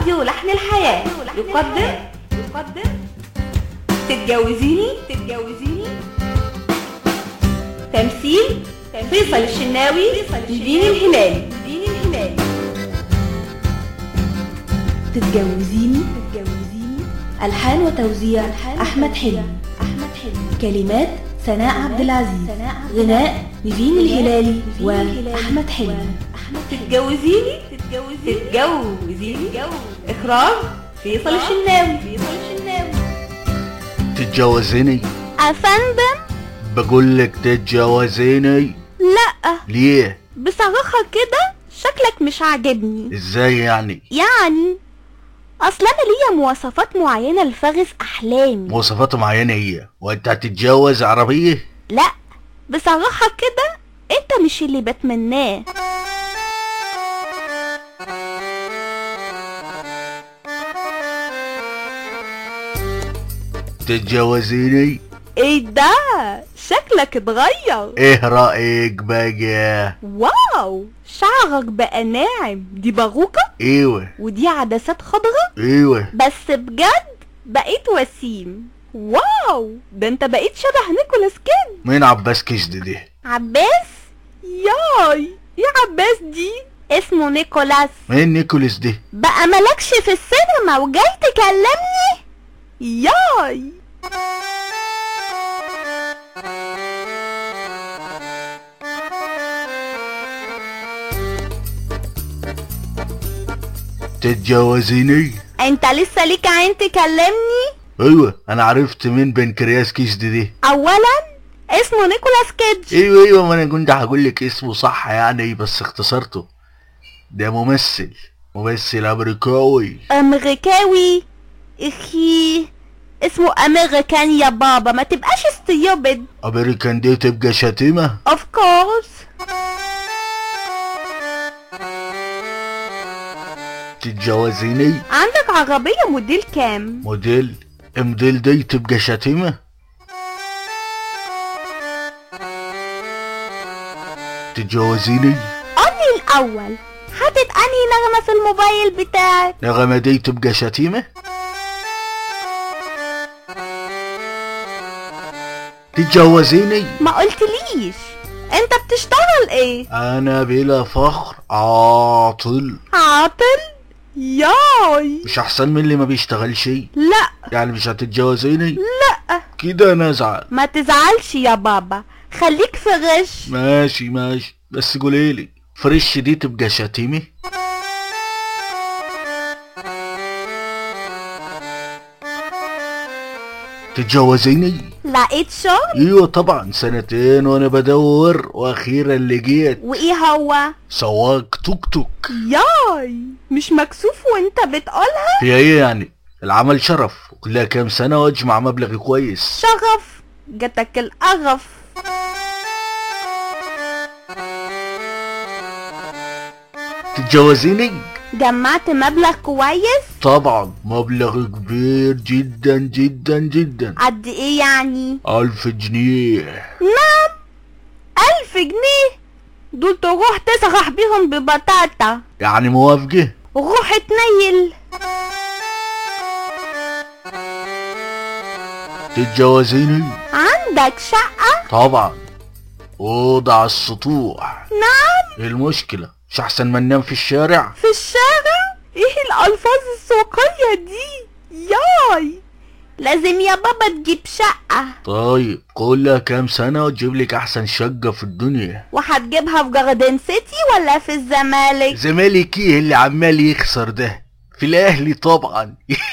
راديو لحن الحياة يقدم يقدم تتجوزيني تتجوزيني تمثيل فيصل الشناوي دين الهلالي دين الهلالي تتجوزيني تتجوزيني ألحان وتوزيع أحمد حلمي أحمد حلمي كلمات سناء عبد العزيز غناء نيفين الهلالي وأحمد حلمي تتجوزيني تتجوزيني تتجوزيني إخراج فيصل الشناوي فيصل الشناوي تتجوزيني أفندم بقولك تتجوزيني لا ليه بصراحة كده شكلك مش عاجبني ازاي يعني يعني أصل أنا ليا مواصفات معينة لفرس أحلامي مواصفات معينة هي وانت هتتجوز عربية لا بصراحة كده أنت مش اللي بتمناه تتجوزيني ايه ده شكلك اتغير ايه رأيك بقى واو شعرك بقى ناعم دي باروكة ايوه ودي عدسات خضراء ايوه بس بجد بقيت وسيم واو ده انت بقيت شبه نيكولاس كيد مين عباس كشد دي عباس ياي ايه عباس دي اسمه نيكولاس مين نيكولاس دي بقى مالكش في السينما وجاي تكلمني ياي تتجوزيني انت لسه ليك عين تكلمني ايوه انا عرفت مين بنكرياس كشد دي اولا اسمه نيكولاس كيدج ايوه ايوه ما انا كنت هقول لك اسمه صح يعني بس اختصرته ده ممثل ممثل امريكاوي امريكاوي اخي اسمه امريكان يا بابا ما تبقاش ستيوبد امريكان دي تبقى شتيمة اوف كورس تتجوزيني عندك عربية موديل كام موديل موديل دي تبقى شتيمة تتجوزيني قولي الاول حاطط انهي نغمة في الموبايل بتاعك نغمة دي تبقى شتيمة تتجوزيني ما قلتليش انت بتشتغل ايه انا بلا فخر عاطل عاطل ياي مش احسن من اللي ما بيشتغلش لا يعني مش هتتجوزيني لا كده انا ازعل ما تزعلش يا بابا خليك في غش ماشي ماشي بس قوليلي فريش دي تبقى شتيمة تتجوزيني لقيت شغل ايوه طبعا سنتين وانا بدور واخيرا لقيت وايه هو سواق توك توك ياي مش مكسوف وانت بتقولها هي ايه يعني العمل شرف وكلها كام سنة واجمع مبلغ كويس شغف جاتك القرف تتجوزيني جمعت مبلغ كويس طبعا مبلغ كبير جدا جدا جدا قد ايه يعني ألف جنيه نعم ألف جنيه دول تروح تسرح بيهم ببطاطا يعني موافقة روح اتنيل تتجوزيني عندك شقة طبعا أوضة على السطوح نعم ايه المشكلة مش أحسن ما ننام في الشارع في الشارع ايه الألفاظ السوقية دي ياي لازم يا بابا تجيب شقة طيب كلها كام سنة وتجيب لك أحسن شقة في الدنيا وهتجيبها في جاردن سيتي ولا في الزمالك زمالك ايه اللي عمال يخسر ده في الأهلي طبعا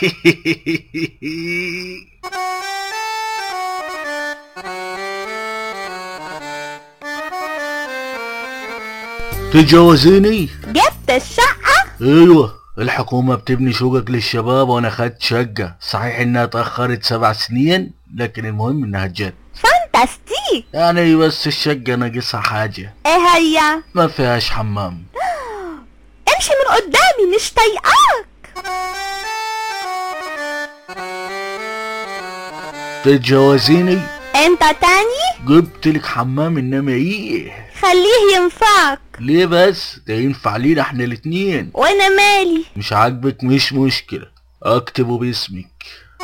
تتجوزيني جبت الشقة ايوه الحكومة بتبني شقق للشباب وانا خدت شقة صحيح انها اتأخرت سبع سنين لكن المهم انها جت فانتاستيك يعني بس الشقة ناقصها حاجة ايه هي ما فيهاش حمام امشي من قدامي مش طايقاك تتجوزيني انت تاني جبت لك حمام انما ايه خليه ينفعك ليه بس ده ينفع لينا احنا الاتنين وانا مالي مش عاجبك مش مشكلة اكتبه باسمك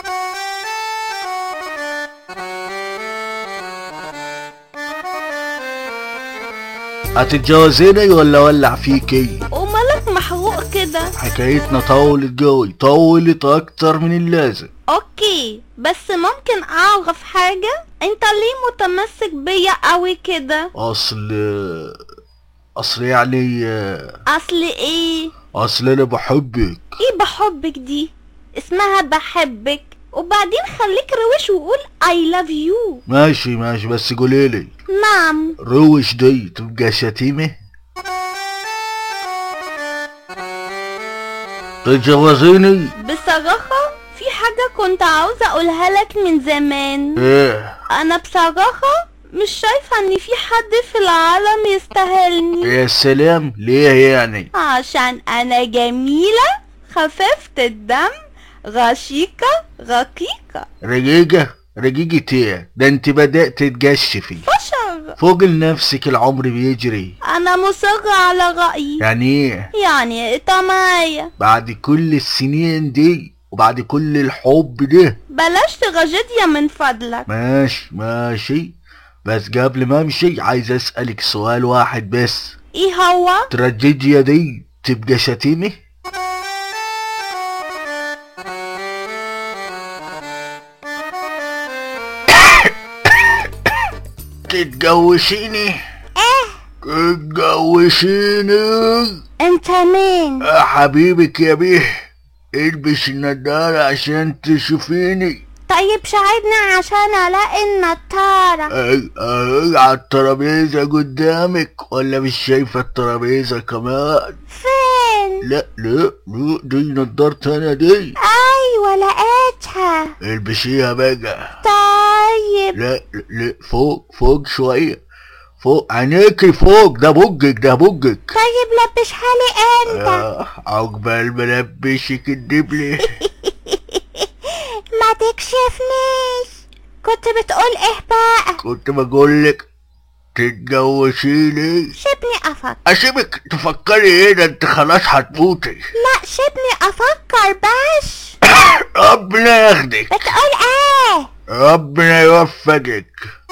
هتتجوزيني ولا ولع فيكي ومالك محروق كده حكايتنا طولت جوي طولت اكتر من اللازم اوكي بس ممكن اعرف حاجة انت ليه متمسك بيا قوي كده اصل اصل يعني اصل ايه اصل انا بحبك ايه بحبك دي اسمها بحبك وبعدين خليك روش وقول I love you ماشي ماشي بس قوليلي نعم روش دي تبقى شتيمة تتجوزيني بصراحة في حاجة كنت عاوزة اقولها لك من زمان ايه انا بصراحة مش شايفة ان في حد في العالم يستاهلني يا سلام ليه يعني عشان انا جميلة خفيفة الدم غشيقة رقيقة رقيقة رقيقة ايه ده انت بدأت تتجشفي بشر فوق لنفسك العمر بيجري انا مصرة على رأيي يعني ايه يعني انت معايا بعد كل السنين دي وبعد كل الحب ده بلاش تراجيديا من فضلك ماشي ماشي بس قبل ما امشي عايز اسألك سؤال واحد بس ايه هو التراجيديا دي تبقى شتيمة تتجوشيني ايه تتجوشيني انت مين يا حبيبك يا بيه البس النضارة عشان تشوفيني طيب ساعدني عشان الاقي النطارة اي اي على الترابيزة قدامك ولا مش شايفة الترابيزة كمان فين لا لا لا دي نضارتي انا دي ايوه لقيتها البسيها بقى طيب لا لا فوق فوق شوية فوق عينيكي فوق ده بوجك ده بوجك طيب لبسها لي انت آه، عقبال ما لبسك الدبلة ما تكشفنيش كنت بتقول ايه بقى كنت بقولك تتجوزيني سيبني افكر اسيبك تفكري ايه ده انت خلاص هتموتي لا سيبني افكر بس ربنا ياخدك بتقول ايه ربنا يوفقك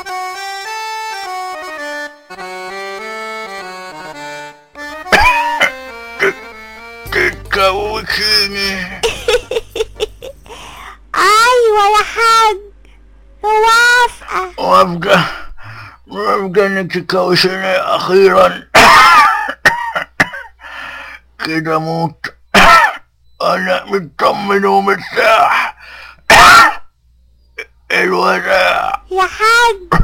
تتجوزيني ايوه يا حاج موافقة موافقة موافقة انك تتجوزيني اخيرا كده موت انا مطمن ومرتاح الوداع يا حاج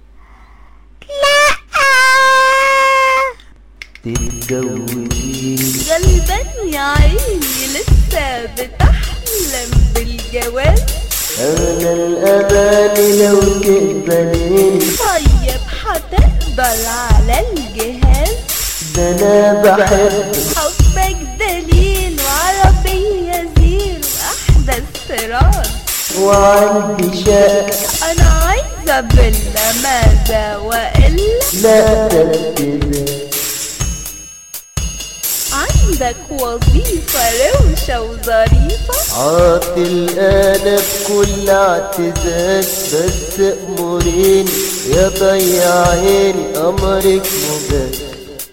لا تتجوزين غلبان يا عيني لسه بتحلم بالجواز أنا الأمان لو تقبلين طيب هتقدر على الجهاز ده أنا بحب حبك دليل وعربية زيرو أحدث طراز وعندي شقة أنا عايزة فيلا ماذا وإلا لا تبتدي عندك وظيفة روشة وظريفة عاطل أنا بكل اعتزاز بس أمورين يا ضيعين أمرك مجاز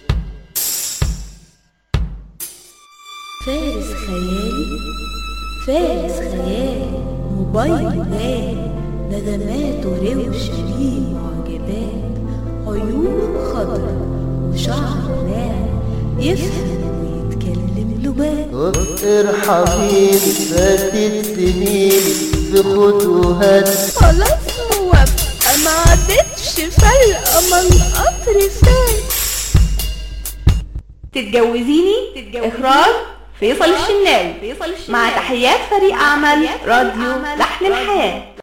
فارس خيالي فارس خيالي موبايل غالي ندمات وروشة ليه معجبات عيون خضرا وشعر ناعم يفهم ويتكلم لغات ارحميني فاتت سنين في خطوات خلاص موافقة ما عادتش فارقة ما القطر فات تتجوزيني إخراج فيصل الشناوي مع تحيات فريق عمل راديو لحن الحياة